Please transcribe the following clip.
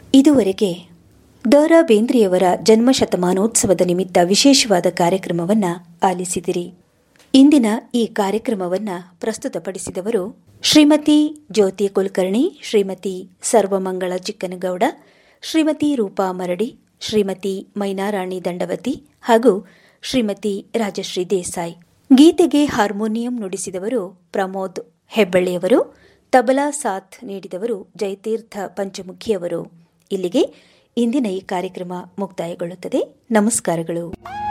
ಇದುವರೆಗೆ ದ ರಾ ಬೇಂದ್ರೆಯವರ ಜನ್ಮಶತಮಾನೋತ್ಸವದ ನಿಮಿತ್ತ ವಿಶೇಷವಾದ ಕಾರ್ಯಕ್ರಮವನ್ನು ಆಲಿಸಿದಿರಿ ಇಂದಿನ ಈ ಕಾರ್ಯಕ್ರಮವನ್ನು ಪ್ರಸ್ತುತಪಡಿಸಿದವರು ಶ್ರೀಮತಿ ಜ್ಯೋತಿ ಕುಲಕರ್ಣಿ ಶ್ರೀಮತಿ ಸರ್ವಮಂಗಳ ಚಿಕ್ಕನಗೌಡ ಶ್ರೀಮತಿ ರೂಪಾ ಮರಡಿ ಶ್ರೀಮತಿ ಮೈನಾರಾಣಿ ದಂಡವತಿ ಹಾಗೂ ಶ್ರೀಮತಿ ರಾಜಶ್ರೀ ದೇಸಾಯಿ ಗೀತೆಗೆ ಹಾರ್ಮೋನಿಯಂ ನುಡಿಸಿದವರು ಪ್ರಮೋದ್ ಹೆಬ್ಬಳ್ಳಿಯವರು ತಬಲಾ ಸಾಥ್ ನೀಡಿದವರು ಜಯತೀರ್ಥ ಪಂಚಮುಖಿಯವರು ಇಲ್ಲಿಗೆ ಇಂದಿನ ಈ ಕಾರ್ಯಕ್ರಮ ಮುಕ್ತಾಯಗೊಳ್ಳುತ್ತದೆ ನಮಸ್ಕಾರಗಳು